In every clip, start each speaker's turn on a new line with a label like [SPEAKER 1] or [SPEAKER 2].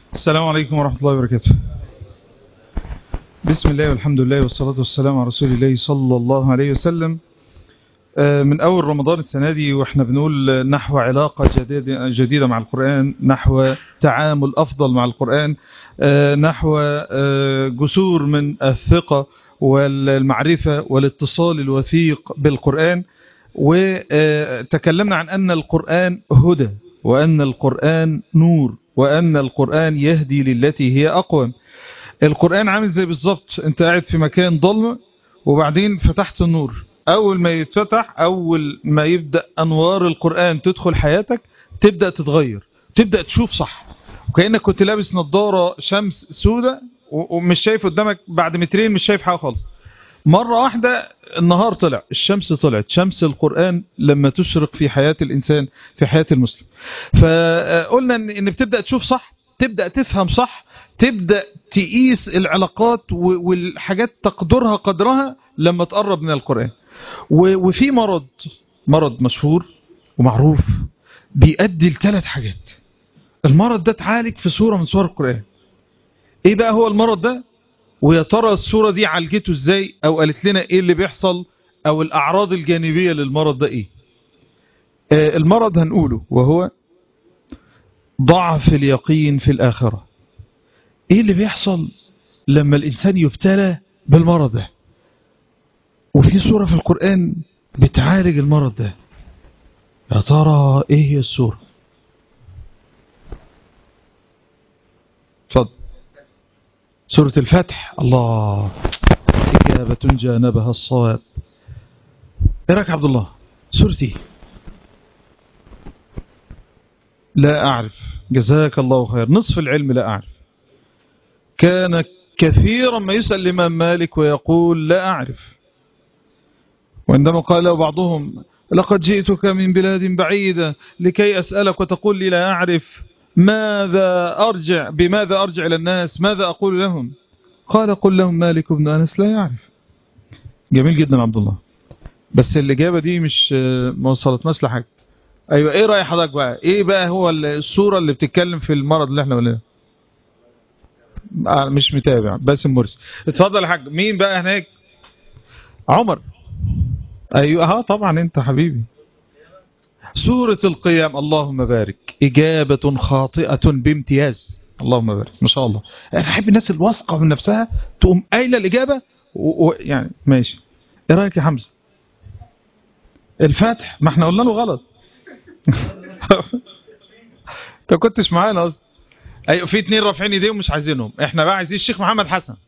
[SPEAKER 1] السلام عليكم ورحمة الله وبركاته بسم الله والحمد لله والصلاة والسلام على رسول الله صلى الله عليه وسلم من أول رمضان السنة دي وإحنا بنقول نحو علاقة جديدة, جديدة مع القرآن نحو تعامل أفضل مع القرآن نحو جسور من الثقة والمعرفة والاتصال الوثيق بالقرآن وتكلمنا عن أن القرآن هدى وأن القرآن نور وأن القرآن يهدي للتي هي أقوم القرآن عامل زي بالظبط انت قاعد في مكان ضلمة وبعدين فتحت النور أول ما يتفتح أول ما يبدأ أنوار القرآن تدخل حياتك تبدأ تتغير تبدأ تشوف صح وكأنك كنت لابس نظارة شمس سودة ومش شايف قدامك بعد مترين مش شايف حاجة خالص مرة واحدة النهار طلع الشمس طلعت شمس القرآن لما تشرق في حياة الإنسان في حياة المسلم فقلنا إن بتبدأ تشوف صح تبدأ تفهم صح تبدأ تقيس العلاقات والحاجات تقدرها قدرها لما تقرب من القرآن وفي مرض مرض مشهور ومعروف بيؤدي لثلاث حاجات المرض ده اتعالج في سورة من سور القرآن ايه بقى هو المرض ده ويا ترى السورة دي عالجته ازاي او قالت لنا ايه اللي بيحصل او الاعراض الجانبية للمرض ده ايه آه المرض هنقوله وهو ضعف اليقين في الاخرة ايه اللي بيحصل لما الانسان يبتلى بالمرض ده وفي سورة في القرآن بتعالج المرض ده يا ترى ايه هي السورة اتفضل سورة الفتح الله إجابة جانبها الصواب ايه رايك عبد الله سورتي لا أعرف جزاك الله خير نصف العلم لا أعرف كان كثيرا ما يسأل الإمام مالك ويقول لا أعرف وعندما قال له بعضهم لقد جئتك من بلاد بعيدة لكي أسألك وتقول لي لا أعرف ماذا أرجع بماذا أرجع إلى الناس ماذا أقول لهم قال قل لهم مالك بن أنس لا يعرف جميل جدا عبد الله بس الإجابة دي مش ما وصلتناش لحاجة أيوة إيه رأي حضرتك بقى إيه بقى هو الصورة اللي بتتكلم في المرض اللي احنا قلناه مش متابع باسم مرسي اتفضل يا حاج مين بقى هناك عمر ايوه ها طبعا انت حبيبي سورة القيام اللهم بارك إجابة خاطئة بامتياز اللهم بارك ما شاء الله أنا أحب الناس الواثقة من نفسها تقوم قايله الإجابة ويعني ماشي إيه رأيك يا حمزة الفتح ما احنا قلنا له غلط انت كنتش معانا اصلا ايوه في اتنين رافعين ايديهم مش عايزينهم احنا بقى عايزين الشيخ محمد حسن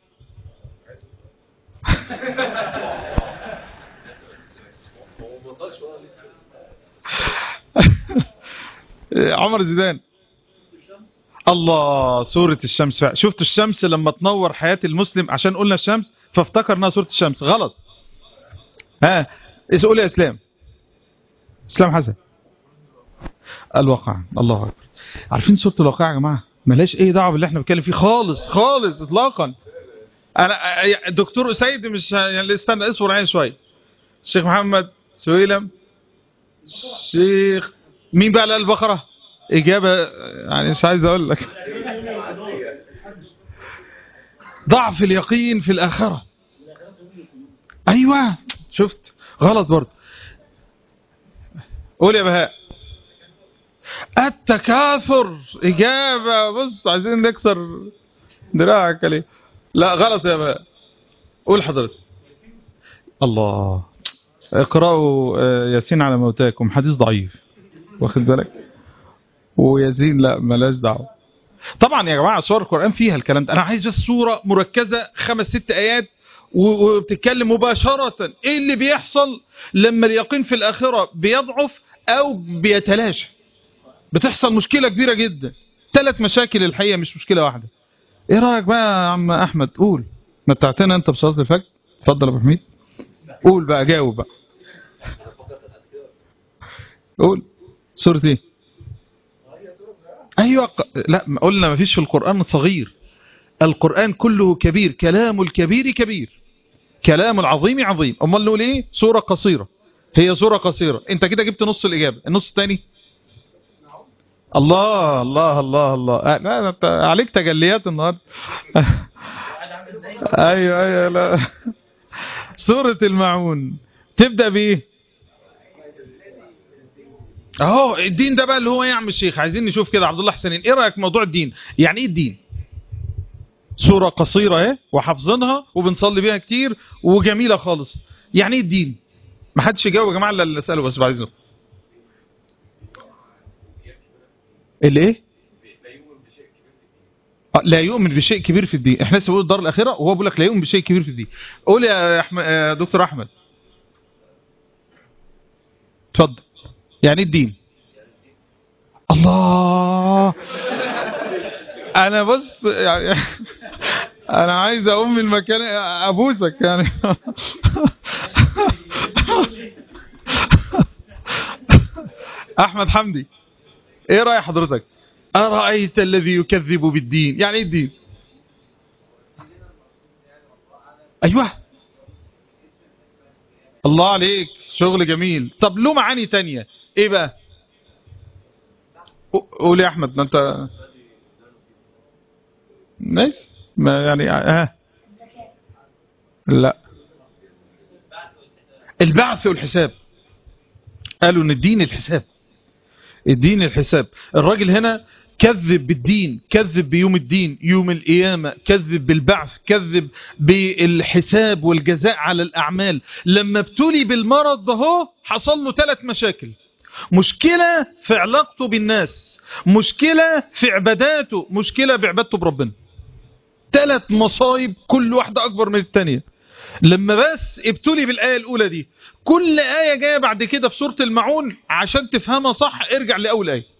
[SPEAKER 1] عمر زيدان الله سورة الشمس شفت الشمس لما تنور حياة المسلم عشان قلنا الشمس فافتكرنا سورة الشمس غلط ها ايش قول يا اسلام اسلام حسن الواقع الله اكبر عارفين سورة الواقع يا جماعة ملاش ايه دعوه باللي احنا بنتكلم فيه خالص خالص اطلاقا انا الدكتور اسيد مش يعني استنى اصبر عين شويه الشيخ محمد سويلم الشيخ مين بقى البقرة إجابة يعني مش عايز أقول لك ضعف اليقين في الآخرة أيوة شفت غلط برضه قول يا بهاء التكاثر إجابة بص عايزين نكسر دراعك ليه لا غلط يا بهاء قول حضرتك الله اقرأوا ياسين على موتاكم حديث ضعيف واخد بالك وياسين لا ملاش دعوه طبعا يا جماعه سور القران فيها الكلام ده انا عايز بس سوره مركزه خمس ست ايات وبتتكلم مباشره ايه اللي بيحصل لما اليقين في الاخره بيضعف او بيتلاشى بتحصل مشكله كبيره جدا ثلاث مشاكل الحقيقه مش مشكله واحده ايه رايك بقى يا عم احمد قول متعتنا انت بصلاه الفجر اتفضل يا ابو حميد قول بقى جاوب بقى قول سورة ايه ايوه لا قلنا ما فيش في القرآن صغير القرآن كله كبير كلام الكبير كبير كلام العظيم عظيم امال نقول ايه سورة قصيرة هي سورة قصيرة انت كده جبت نص الاجابة النص الثاني الله الله الله الله آه، لا انت عليك تجليات النهارده ايوه ايوه لا سورة المعون تبدأ بايه اهو الدين ده بقى اللي هو ايه يا عم الشيخ عايزين نشوف كده عبد الله حسنين ايه رايك في موضوع الدين يعني ايه الدين سورة قصيرة اهي وحافظينها وبنصلي بيها كتير وجميلة خالص يعني ايه الدين ما حدش يجاوب يا جماعة الا اللي اساله بس بعد اذنكم اللي ايه آه، لا يؤمن بشيء كبير في الدين احنا لسه بنقول الدار الاخره وهو بيقول لك لا يؤمن بشيء كبير في الدين قول يا أحمد يا دكتور احمد اتفضل يعني إيه الدين الله انا بص يعني انا عايز اقوم من المكان ابوسك يعني احمد حمدي ايه راي حضرتك ارايت الذي يكذب بالدين يعني ايه الدين ايوه الله عليك شغل جميل طب له معاني تانية ايه بقى قول يا احمد ما انت ماشي ما يعني ها لا البعث والحساب قالوا ان الدين الحساب الدين الحساب الراجل هنا كذب بالدين كذب بيوم الدين يوم القيامة كذب بالبعث كذب بالحساب والجزاء على الأعمال لما ابتلي بالمرض ده هو حصل له ثلاث مشاكل مشكلة في علاقته بالناس مشكلة في عباداته مشكلة بعبادته بربنا ثلاث مصايب كل واحدة أكبر من الثانية لما بس ابتلي بالآية الأولى دي كل آية جاية بعد كده في سورة المعون عشان تفهمها صح ارجع لأول آية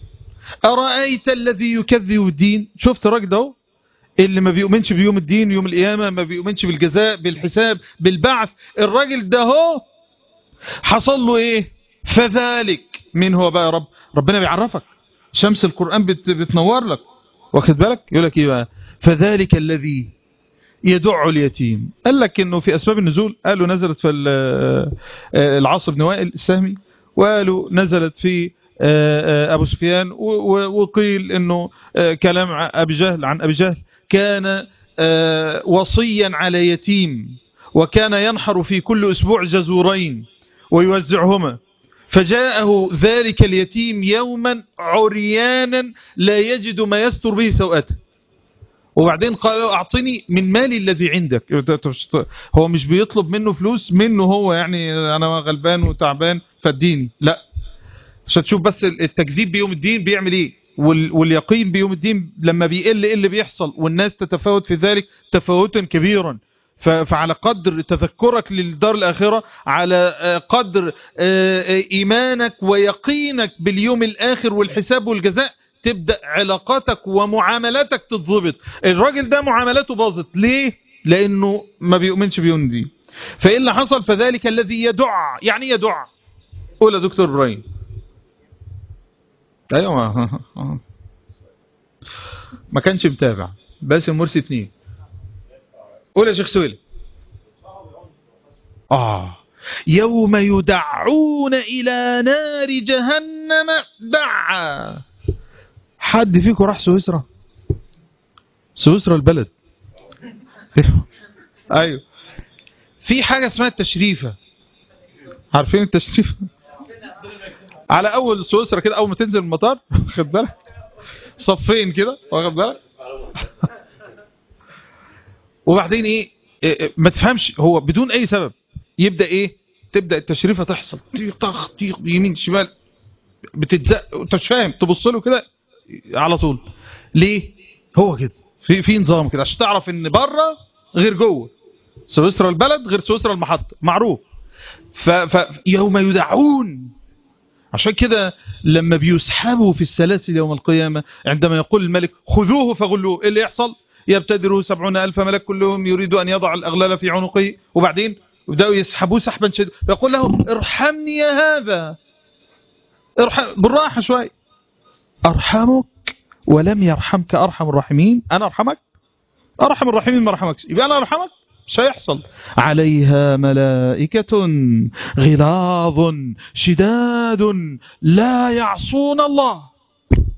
[SPEAKER 1] أرأيت الذي يكذب الدين شفت الراجل ده اللي ما بيؤمنش بيوم الدين يوم القيامة ما بيؤمنش بالجزاء بالحساب بالبعث الراجل ده هو حصل له ايه فذلك مين هو بقى يا رب ربنا بيعرفك شمس القرآن بت بتنور لك واخد بالك يقول لك ايه بقى فذلك الذي يدع اليتيم قال لك انه في اسباب النزول قالوا نزلت في العاص بن وائل السهمي وقالوا نزلت في ابو سفيان وقيل انه كلام ابي جهل عن ابي جهل كان وصيا على يتيم وكان ينحر في كل اسبوع جزورين ويوزعهما فجاءه ذلك اليتيم يوما عريانا لا يجد ما يستر به سوءته وبعدين قال له اعطني من مالي الذي عندك هو مش بيطلب منه فلوس منه هو يعني انا غلبان وتعبان فاديني لا عشان تشوف بس التكذيب بيوم الدين بيعمل ايه واليقين بيوم الدين لما بيقل ايه اللي بيحصل والناس تتفاوت في ذلك تفاوتا كبيرا فعلى قدر تذكرك للدار الآخرة على قدر إيمانك ويقينك باليوم الآخر والحساب والجزاء تبدأ علاقاتك ومعاملاتك تتضبط الراجل ده معاملاته باظت ليه؟ لأنه ما بيؤمنش بيوم دي فإيه اللي حصل فذلك الذي يدع يعني يدع قول يا دكتور إبراهيم أيوة ما, ما كانش متابع باسم مرسي اتنين قول يا شيخ سويل آه يوم يدعون إلى نار جهنم دعا حد فيكم راح سويسرا سويسرا البلد ايوه في حاجة اسمها التشريفة عارفين التشريفة على اول سويسرا كده اول ما تنزل المطار خد بالك صفين كده واخد بالك وبعدين ايه, إيه ما تفهمش هو بدون اي سبب يبدأ ايه تبدأ التشريفة تحصل طيق طخ طيق يمين شمال بتتزق انت مش فاهم تبص له كده على طول ليه هو كده في في نظام كده عشان تعرف ان بره غير جوه سويسرا البلد غير سويسرا المحطة معروف فيوم يدعون عشان كده لما بيسحبوا في السلاسل يوم القيامة عندما يقول الملك خذوه فغلوه ايه اللي يحصل يبتدروا سبعون ألف ملك كلهم يريد أن يضع الأغلال في عنقه وبعدين يبدأوا يسحبوه سحبا شديدا يقول له ارحمني يا هذا ارحم بالراحة شوي أرحمك ولم يرحمك أرحم الراحمين أنا أرحمك أرحم الراحمين ما رحمكش يبقى أنا أرحمك مش هيحصل عليها ملائكة غلاظ شداد لا يعصون الله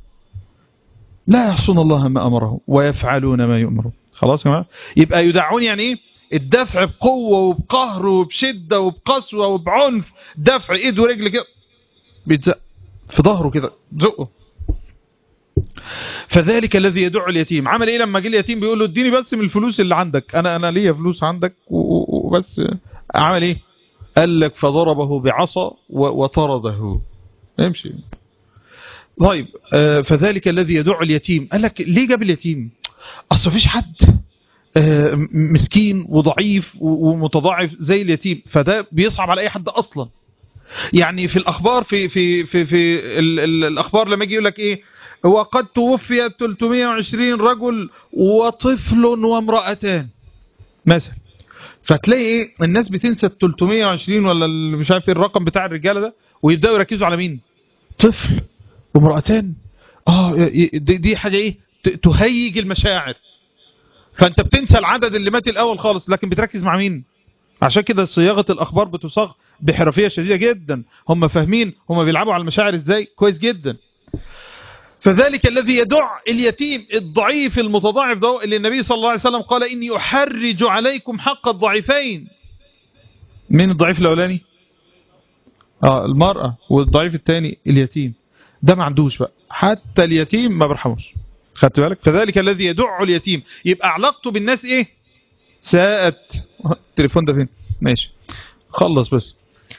[SPEAKER 1] لا يحصون الله ما أمرهم ويفعلون ما يؤمرون خلاص يا جماعة يبقى يدعون يعني ايه الدفع بقوة وبقهر وبشدة وبقسوة وبعنف دفع ايد ورجل كده بيتزق في ظهره كده زقه فذلك الذي يدع اليتيم عمل ايه لما جه اليتيم بيقول له اديني بس من الفلوس اللي عندك انا انا ليا فلوس عندك وبس عمل ايه قال لك فضربه بعصا وطرده امشي طيب فذلك الذي يدع اليتيم قال لك ليه جاب اليتيم اصل مفيش حد مسكين وضعيف ومتضاعف زي اليتيم فده بيصعب على اي حد اصلا يعني في الاخبار في في في في ال ال الاخبار لما يجي يقول لك ايه وقد توفي 320 رجل وطفل وامرأتان مثلا فتلاقي ايه الناس بتنسى 320 ولا مش عارف الرقم بتاع الرجاله ده ويبداوا يركزوا على مين طفل وامرأتان اه دي, دي حاجه ايه تهيج المشاعر فانت بتنسى العدد اللي مات الاول خالص لكن بتركز مع مين عشان كده صياغه الاخبار بتصاغ بحرفيه شديده جدا هم فاهمين هم بيلعبوا على المشاعر ازاي كويس جدا فذلك الذي يدع اليتيم الضعيف المتضاعف ده اللي النبي صلى الله عليه وسلم قال إني أحرج عليكم حق الضعيفين من الضعيف الأولاني آه المرأة والضعيف الثاني اليتيم ده ما عندوش بقى حتى اليتيم ما برحموش خدت بالك فذلك الذي يدع اليتيم يبقى علاقته بالناس ايه ساءت التليفون ده فين ماشي خلص بس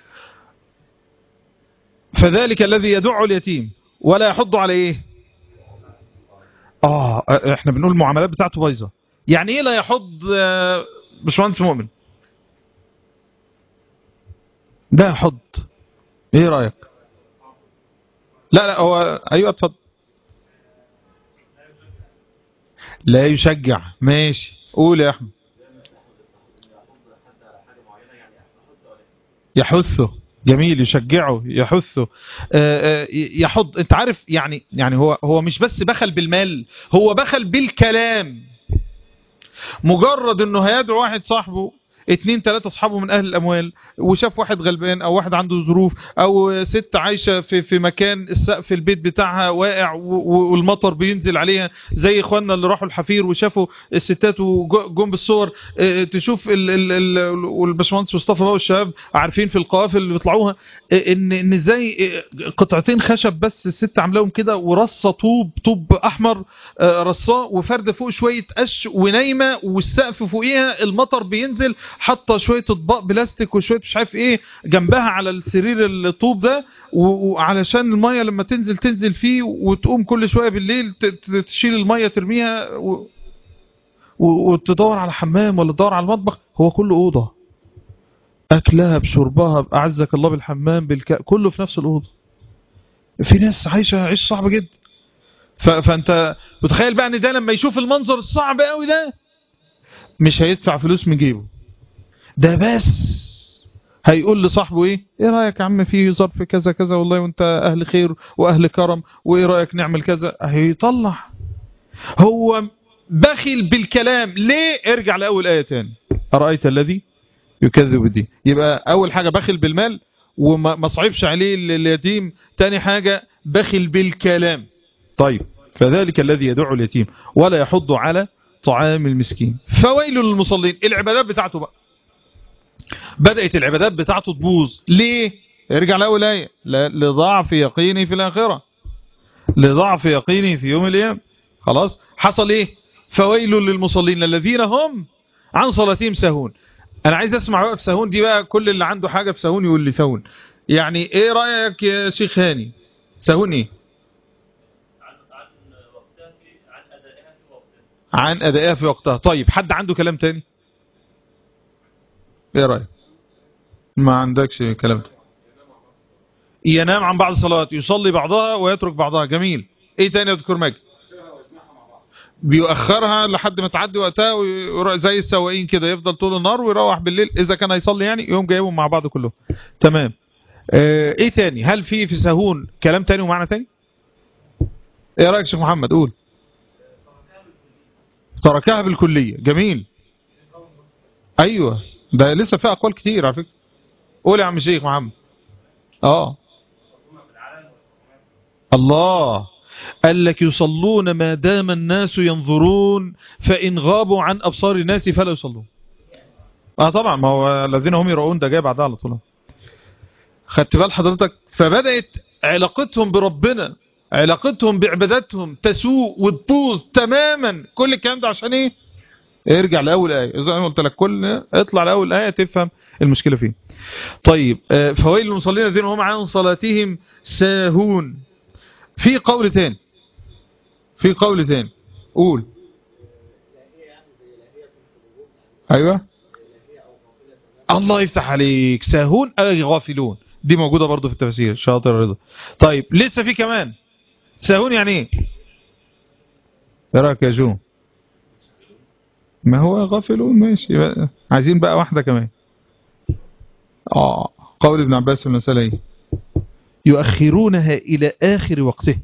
[SPEAKER 1] فذلك الذي يدع اليتيم ولا يحض على ايه اه احنا بنقول المعاملات بتاعته بايظه يعني ايه لا يحض باشمهندس مؤمن ده يحض ايه رايك لا لا هو ايوه اتفضل لا يشجع ماشي قول يا احمد يحثه جميل يشجعه يحثه يحض انت عارف يعني يعني هو هو مش بس بخل بالمال هو بخل بالكلام مجرد انه هيدعو واحد صاحبه اتنين تلاتة اصحابه من اهل الاموال وشاف واحد غلبان او واحد عنده ظروف او ست عايشة في, في مكان السقف البيت بتاعها واقع والمطر بينزل عليها زي اخواننا اللي راحوا الحفير وشافوا الستات وجم بالصور تشوف والباشمهندس مصطفى بقى والشباب عارفين في القوافل اللي بيطلعوها ان ان زي قطعتين خشب بس الست عاملاهم كده ورصه طوب طوب احمر رصاه وفرده فوق شويه قش ونايمه والسقف فوقيها المطر بينزل حاطه شويه اطباق بلاستيك وشويه مش عارف ايه جنبها على السرير الطوب ده وعلشان الميه لما تنزل تنزل فيه وتقوم كل شويه بالليل تشيل الميه ترميها و... وتدور على حمام ولا تدور على المطبخ هو كله اوضه اكلها بشربها اعزك الله بالحمام بالك... كله في نفس الاوضه في ناس عايشه عيش صعب جدا ف... فانت متخيل بقى ان ده لما يشوف المنظر الصعب قوي ده مش هيدفع فلوس من جيبه ده بس هيقول لصاحبه ايه ايه رايك يا عم في ظرف كذا كذا والله وانت اهل خير واهل كرم وايه رايك نعمل كذا هيطلع هو بخل بالكلام ليه ارجع لاول ايه تاني ارايت الذي يكذب بالدين يبقى اول حاجه بخل بالمال وما صعبش عليه اليتيم تاني حاجه بخل بالكلام طيب فذلك الذي يدعو اليتيم ولا يحض على طعام المسكين فويل للمصلين العبادات بتاعته بقى بدأت العبادات بتاعته تبوظ ليه ارجع لأول آية لضعف يقيني في الآخرة لضعف يقيني في يوم الأيام خلاص حصل ايه فويل للمصلين الذين هم عن صلاتهم سهون انا عايز اسمع بقى في سهون دي بقى كل اللي عنده حاجة في سهون يقول لي سهون يعني ايه رأيك يا شيخ هاني سهون ايه عن أدائها في وقتها طيب حد عنده كلام تاني ايه رأيك ما عندكش كلام تاني ينام عن بعض الصلوات يصلي بعضها ويترك بعضها جميل ايه تاني يا دكتور ماجد بيؤخرها لحد ما تعدي وقتها زي السواقين كده يفضل طول النهار ويروح بالليل اذا كان هيصلي يعني يوم جايبهم مع بعض كلهم تمام اه ايه تاني هل في في سهون كلام تاني ومعنى تاني ايه رايك شيخ محمد قول تركها بالكلية جميل ايوه ده لسه في اقوال كتير على فكره قول يا عم شيخ محمد اه الله قال لك يصلون ما دام الناس ينظرون فإن غابوا عن أبصار الناس فلا يصلون اه طبعا ما هو الذين هم يرؤون ده جاي بعدها على طول خدت بال حضرتك فبدأت علاقتهم بربنا علاقتهم بعبادتهم تسوء وتبوظ تماما كل الكلام ده عشان ايه ارجع لأول آية زي ما قلت لك كل اطلع لأول آية تفهم المشكلة فين طيب آه، فويل للمصلين الذين هم عن صلاتهم ساهون في قول تاني في قول تاني قول ايوه الله يفتح عليك ساهون أي غافلون دي موجودة برضو في التفسير شاطر رضا طيب لسه في كمان ساهون يعني ايه إيه رايك يا جو ما هو غافلون ماشي بقى. عايزين بقى واحدة كمان اه قول ابن عباس في المسألة ايه يؤخرونها الى اخر وقته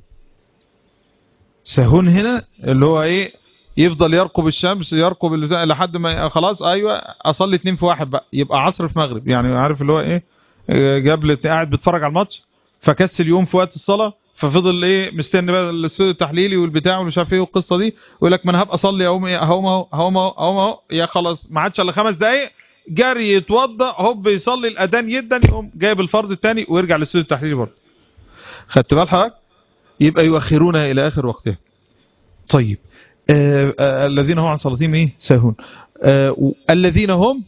[SPEAKER 1] ساهون هنا اللي هو ايه يفضل يرقب الشمس يرقب البتاع لحد ما خلاص ايوه اصلي اتنين في واحد بقى يبقى عصر في مغرب يعني عارف اللي هو ايه آه، جاب لي- قاعد بيتفرج على الماتش فكسل يوم في وقت الصلاه ففضل ايه مستني بقى الاستوديو التحليلي والبتاع ومش عارف ايه والقصه دي ويقول لك ما انا هبقى اصلي اهو اهو اهو اهو اهو اهو يا خلاص ما عادش الا خمس دقايق جري يتوضا هوب يصلي الاذان جدا يقوم جايب الفرض الثاني ويرجع للاستوديو التحليلي برضه خدت بال حضرتك يبقى يؤخرونها الى اخر وقتها طيب آه آه الذين هم عن صلاتهم ايه ساهون آه الذين هم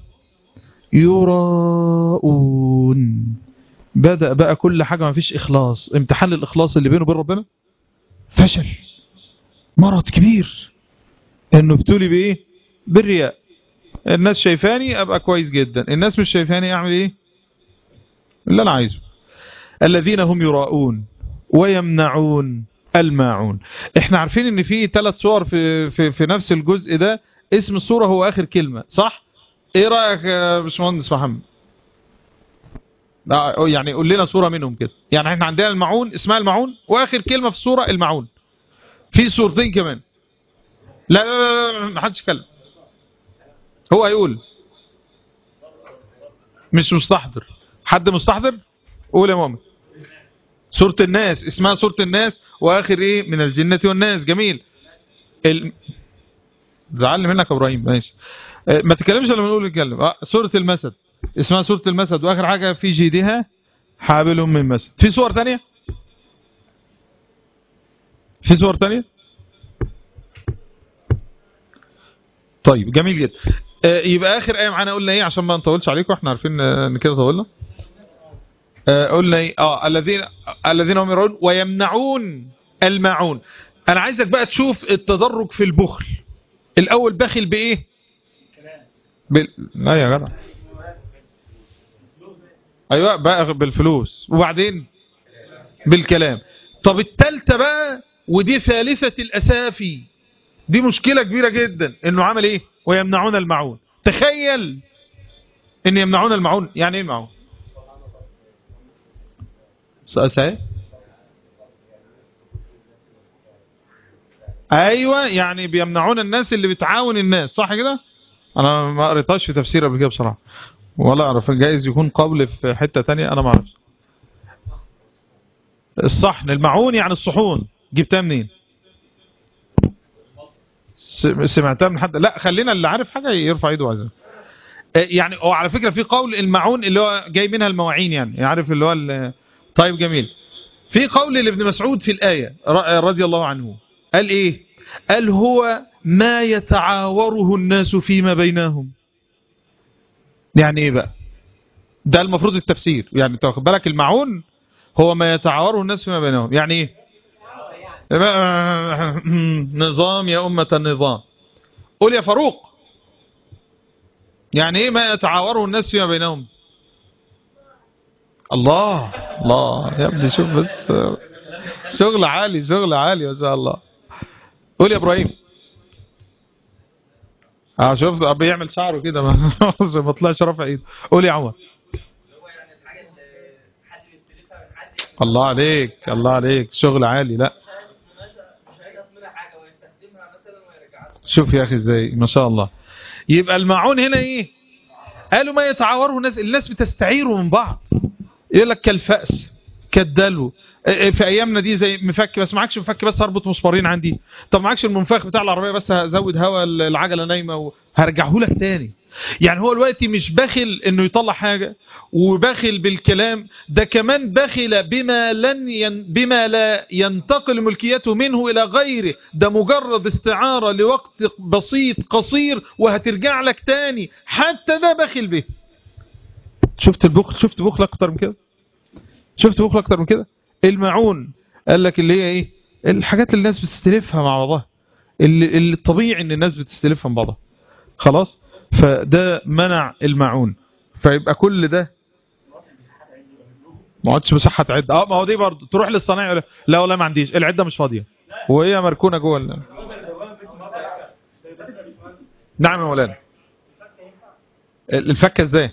[SPEAKER 1] يراءون بدأ بقى كل حاجة ما فيش إخلاص امتحان الإخلاص اللي بينه وبين ربنا فشل مرض كبير انه ابتلي بايه بالرياء الناس شايفاني ابقى كويس جدا الناس مش شايفاني اعمل ايه اللي انا عايزه الذين هم يراءون ويمنعون الماعون احنا عارفين ان في ثلاث صور في, في, في نفس الجزء ده اسم الصورة هو اخر كلمة صح ايه رأيك يا باشمهندس محمد آه، يعني قول لنا صورة منهم كده يعني احنا عندنا المعون اسمها المعون واخر كلمة في الصورة المعون في صورتين كمان لا لا لا, لا ما حدش يتكلم هو هيقول مش مستحضر حد مستحضر قول يا ماما سورة الناس اسمها سورة الناس واخر ايه من الجنة والناس جميل ال... زعلني منك يا ابراهيم ماشي آه، ما تتكلمش لما نقول نتكلم آه، سورة المسد اسمها سورة المسد واخر حاجة في جيدها حابل من مسد في صور تانية في صور تانية طيب جميل جدا آه، يبقى اخر ايه معانا قلنا ايه عشان ما نطولش عليكم احنا عارفين آه، ان كده طولنا آه، قلنا ايه اه الذين الذين هم يرون ويمنعون الماعون انا عايزك بقى تشوف التدرج في البخل الاول بخل بايه بال... لا يا جدع ايوه بقى بالفلوس وبعدين بالكلام طب التالتة بقى ودي ثالثة الاسافي دي مشكلة كبيرة جدا انه عمل ايه ويمنعون المعون تخيل ان يمنعون المعون يعني ايه المعون سأسأل ايوه يعني بيمنعون الناس اللي بتعاون الناس صح كده انا ما قريتهاش في تفسير قبل كده بصراحه ولا اعرف جايز يكون قبل في حته تانية انا ما اعرفش الصحن المعون يعني الصحون جبتها منين س- سمعتها من حد لا خلينا اللي عارف حاجه يرفع ايده عايزها يعني هو على فكره في قول المعون اللي هو جاي منها المواعين يعني عارف اللي هو ال- طيب جميل في قول لابن مسعود في الآية ر- رضي الله عنه قال إيه قال هو ما يتعاوره الناس فيما بينهم يعني إيه بقى ده المفروض التفسير يعني تاخد بالك المعون هو ما يتعاوره الناس فيما بينهم يعني إيه نظام يا أمة النظام قول يا فاروق يعني إيه ما يتعاوره الناس فيما بينهم الله الله يا ابني شوف بس شغل عالي شغل عالي ما شاء الله قول يا ابراهيم اه شفت بيعمل شعره كده ما ما طلعش رافع ايده قول يا عمر الله عليك الله عليك شغل عالي لا شوف يا اخي ازاي ما شاء الله يبقى المعون هنا ايه قالوا ما يتعاوره الناس الناس بتستعيره من بعض يقول لك كالفأس كالدلو في ايامنا دي زي مفك بس معكش مفك بس هربط مسمارين عندي طب معكش المنفخ بتاع العربيه بس هزود هوا العجله نايمه وهرجعه لك تاني يعني هو دلوقتي مش باخل انه يطلع حاجه وباخل بالكلام ده كمان بخل بما لن ين بما لا ينتقل ملكيته منه الى غيره ده مجرد استعاره لوقت بسيط قصير وهترجع لك تاني حتى ده بخل به شفت البخل شفت بخل اكتر من كده شفت بخل اكتر من كده المعون قال لك اللي هي ايه الحاجات اللي الناس بتستلفها مع بعضها اللي, اللي الطبيعي ان الناس بتستلفها من بعضها خلاص فده منع المعون فيبقى كل ده ما عادش مساحه تعد اه ما هو دي برضه تروح للصنايعي لا والله ما عنديش العده مش فاضيه وهي مركونه جوه ال... نعم يا مولانا الفكه ازاي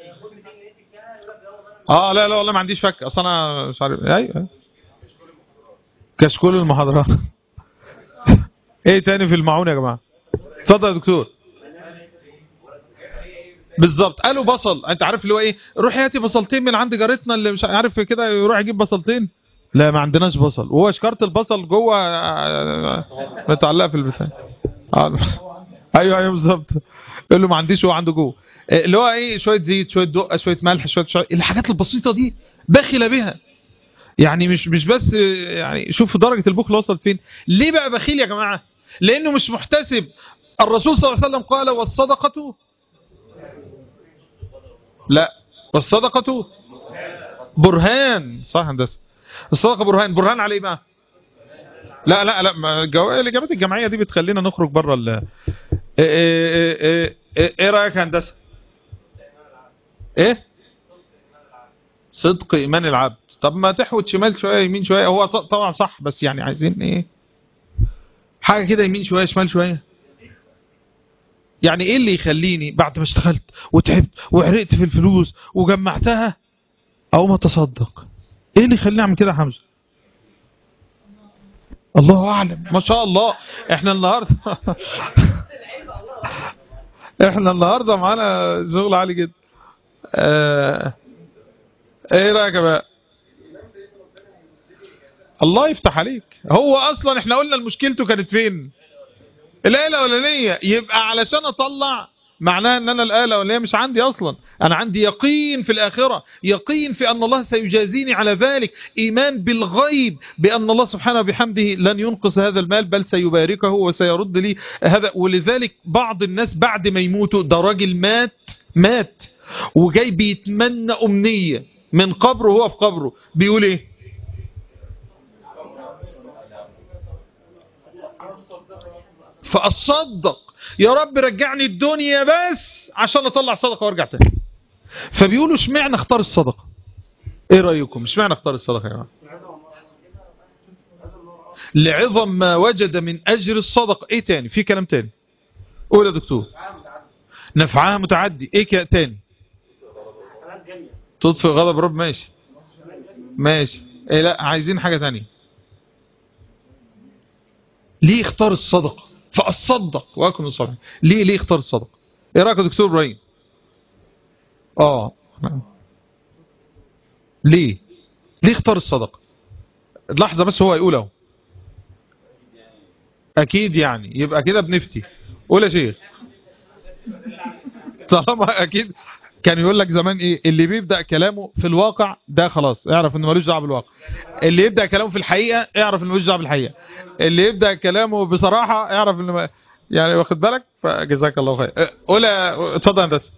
[SPEAKER 1] اه لا لا والله ما عنديش فك اصل انا مش عارف ايوه كشكول المحاضرات ايه تاني في المعون يا جماعه اتفضل يا دكتور بالظبط قالوا بصل انت عارف اللي هو ايه روح هاتي بصلتين من عند جارتنا اللي مش عارف كده يروح يجيب بصلتين لا ما عندناش بصل وهو شكاره البصل جوه متعلقه في البتاع ايوه ايوه بالظبط قال له ما عنديش هو عنده جوه اللي هو ايه شويه زيت شويه دقه شويه ملح شويه شويه الحاجات البسيطه دي بخل بها يعني مش مش بس يعني شوف درجه البخل وصلت فين ليه بقى بخيل يا جماعه لانه مش محتسب الرسول صلى الله عليه وسلم قال والصدقه لا والصدقه برهان صح هندسه الصدقه برهان برهان على ايه بقى لا لا لا الاجابات الجماعيه دي بتخلينا نخرج بره ال ايه, إيه, إيه, إيه, ايه رايك يا هندسه ايه صدق ايمان العبد طب ما تحوت شمال شويه يمين شويه هو طبعا صح بس يعني عايزين ايه حاجه كده يمين شويه شمال شويه يعني ايه اللي يخليني بعد ما اشتغلت وتعبت وعرقت في الفلوس وجمعتها او ما تصدق ايه اللي يخليني اعمل كده يا حمزه الله اعلم ما شاء الله احنا النهارده احنا النهارده معانا شغل عالي جدا اه ايه رايك يا بقى الله يفتح عليك هو اصلا احنا قلنا مشكلته كانت فين الايه الاولانيه يبقى علشان اطلع معناها ان انا الايه الاولانيه مش عندي اصلا انا عندي يقين في الاخره يقين في ان الله سيجازيني على ذلك ايمان بالغيب بان الله سبحانه وبحمده لن ينقص هذا المال بل سيباركه وسيرد لي هذا ولذلك بعض الناس بعد ما يموتوا ده راجل مات مات وجاي بيتمنى امنيه من قبره هو في قبره بيقول ايه فاصدق يا رب رجعني الدنيا بس عشان اطلع صدقه وارجع تاني فبيقولوا اشمعنى اختار الصدقه ايه رايكم اشمعنى اختار الصدقه يا جماعه لعظم ما وجد من اجر الصدقه ايه تاني في كلام تاني قول يا دكتور نفعها متعدي ايه تاني تطفئ غضب رب ماشي ماشي ايه لا عايزين حاجه تانية ليه اختار الصدقه فاصدق واكن الصالحين ليه ليه اختار الصدقه ايه رايك يا دكتور ابراهيم اه ليه ليه اختار الصدقه لحظه بس هو يقول اهو اكيد يعني يبقى كده بنفتي قول يا شيخ طالما اكيد كان يقول لك زمان ايه اللي بيبدا كلامه في الواقع ده خلاص اعرف انه ملوش دعوه بالواقع اللي يبدا كلامه في الحقيقه اعرف انه ملوش دعوه بالحقيقه اللي يبدا كلامه بصراحه اعرف انه يعني واخد بالك فجزاك الله خير قول اتفضل هندسه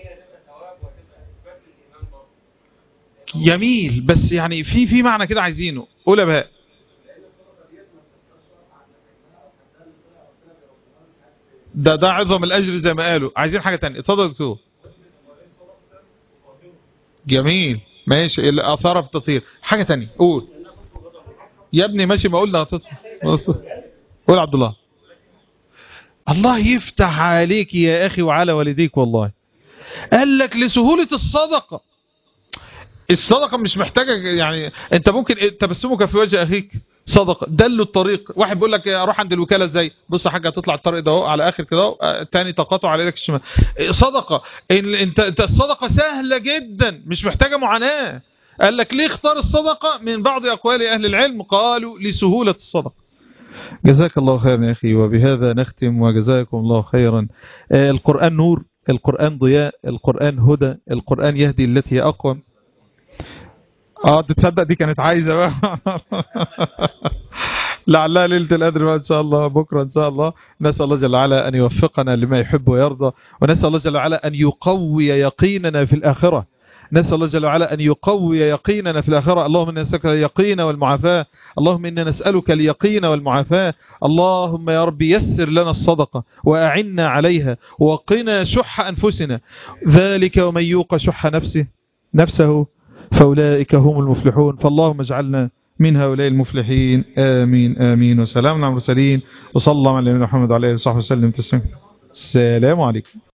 [SPEAKER 1] جميل بس يعني في في معنى كده عايزينه قول يا بهاء ده ده عظم الاجر زي ما قالوا عايزين حاجه ثانيه اتفضل يا دكتور جميل ماشي الاثار في التطهير حاجه ثانيه قول يا ابني ماشي ما قلنا هتطفي قول عبد الله الله يفتح عليك يا اخي وعلى والديك والله قال لك لسهوله الصدقه الصدقه مش محتاجه يعني انت ممكن تبسمك في وجه اخيك صدقه دلوا الطريق واحد بيقول لك اروح عند الوكاله ازاي بص يا حاج هتطلع الطريق ده اهو على اخر كده تاني تقاطع على ايدك الشمال صدقه انت انت الصدقه سهله جدا مش محتاجه معاناه قال لك ليه اختار الصدقة من بعض أقوال أهل العلم قالوا لسهولة الصدقة جزاك الله خيرا يا أخي وبهذا نختم وجزاكم الله خيرا آه القرآن نور القرآن ضياء القرآن هدى القرآن يهدي التي هي أقوم اه تصدق دي كانت عايزة بقى لعلها ليلة القدر بقى ان شاء الله بكرة ان شاء الله نسأل الله جل وعلا ان يوفقنا لما يحب ويرضى ونسأل الله جل وعلا ان يقوي يقيننا في الآخرة نسأل الله جل وعلا أن يقوي يقيننا في الآخرة اللهم إنا نسألك اليقين والمعافاة اللهم إنا نسألك اليقين والمعافاة اللهم يا رب يسر لنا الصدقة وأعنا عليها وقنا شح أنفسنا ذلك ومن يوق شح نفسه نفسه فأولئك هم المفلحون فاللهم اجعلنا من هؤلاء المفلحين آمين آمين وسلام على المرسلين وصلى الله على محمد وعلى اله وصحبه وسلم تسليما السلام عليكم